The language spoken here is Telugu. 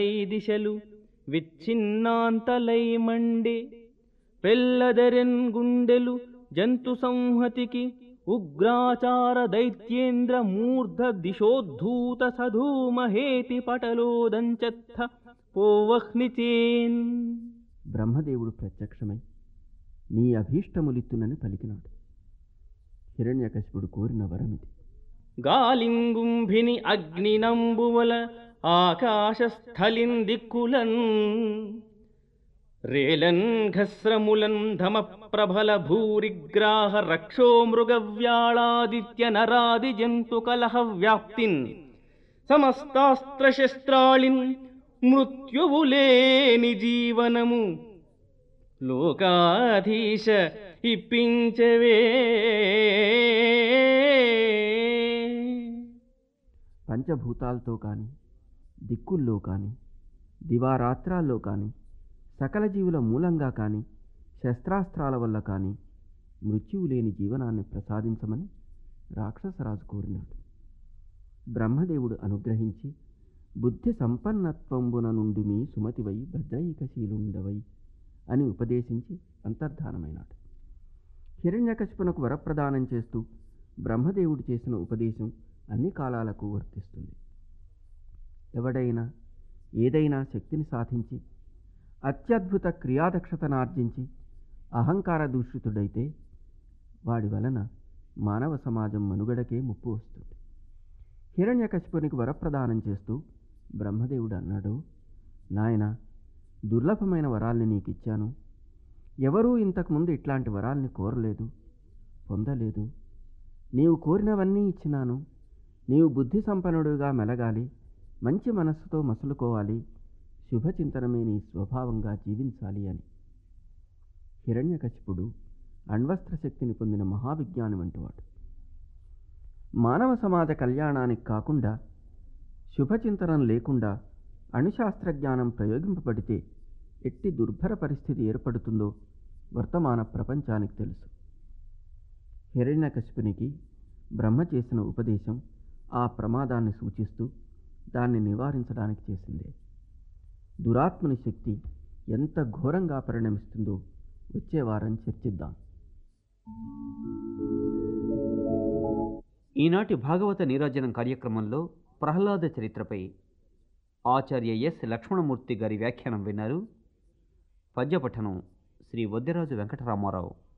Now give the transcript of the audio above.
ఈ దిశలు విచ్ఛిన్నాంతలై మండే పెల్లదెరెన్ గుండెలు జంతు సంహతికి ఉగ్రాచార దైత్యేంద్ర మూర్ధ దిశోద్ధూత సధూమహేతి పటలోదంచత్థ పోవహ్నిచేన్ బ్రహ్మదేవుడు ప్రత్యక్షమై నీ అభీష్టములిత్తునని పలికినాడు హిరణ్యకశిపుడు కోరిన వరమిది గాలింగుంభిని అగ్నినంబువల ఆకాశస్థలిన్ దిక్కులన్ రేలన్ ఘస్రములన్ ధమ ప్రభల భూరిగ్రాహ రక్షో మృగవ్యాళాదిత్య నరాది జంతు కలహ వ్యాప్తిన్ సమస్తాస్త్రశస్త్రాళిన్ మృత్యువులేని జీవనము లోకాధీశ ఇప్పించవే పంచభూతాలతో కాని దిక్కుల్లో కాని దివారాత్రాల్లో కాని సకల జీవుల మూలంగా కాని శస్త్రాస్త్రాల వల్ల కాని మృత్యువు లేని జీవనాన్ని ప్రసాదించమని రాక్షసరాజు కోరినాడు బ్రహ్మదేవుడు అనుగ్రహించి బుద్ధి సంపన్నత్వంబున నుండి మీ సుమతివై భద్రైకశీలుండవై అని ఉపదేశించి అంతర్ధానమైనాడు హిరణ్యకశిపునకు వరప్రదానం చేస్తూ బ్రహ్మదేవుడు చేసిన ఉపదేశం అన్ని కాలాలకు వర్తిస్తుంది ఎవడైనా ఏదైనా శక్తిని సాధించి అత్యద్భుత క్రియాదక్షతను ఆర్జించి అహంకార దూషితుడైతే వాడి వలన మానవ సమాజం మనుగడకే ముప్పు వస్తుంది హిరణ్యకశిపునికి వరప్రదానం చేస్తూ బ్రహ్మదేవుడు అన్నాడు నాయన దుర్లభమైన వరాల్ని నీకిచ్చాను ఎవరూ ఇంతకుముందు ఇట్లాంటి వరాల్ని కోరలేదు పొందలేదు నీవు కోరినవన్నీ ఇచ్చినాను నీవు బుద్ధి సంపన్నుడుగా మెలగాలి మంచి మనస్సుతో మసులుకోవాలి శుభచింతనమే నీ స్వభావంగా జీవించాలి అని హిరణ్యకశిపుడు అణ్వస్త్ర శక్తిని పొందిన మహావిజ్ఞాని వంటివాడు మానవ సమాజ కళ్యాణానికి కాకుండా శుభచింతనం లేకుండా అణుశాస్త్రజ్ఞానం ప్రయోగింపబడితే ఎట్టి దుర్భర పరిస్థితి ఏర్పడుతుందో వర్తమాన ప్రపంచానికి తెలుసు హిరణ్యకశిపునికి బ్రహ్మ చేసిన ఉపదేశం ఆ ప్రమాదాన్ని సూచిస్తూ దాన్ని నివారించడానికి చేసిందే దురాత్మని శక్తి ఎంత ఘోరంగా పరిణమిస్తుందో వచ్చే వారం చర్చిద్దాం ఈనాటి భాగవత నీరాజనం కార్యక్రమంలో ప్రహ్లాద చరిత్రపై ఆచార్య ఎస్ లక్ష్మణమూర్తి గారి వ్యాఖ్యానం విన్నారు పద్యపఠనం శ్రీ వద్యరాజు వెంకటరామారావు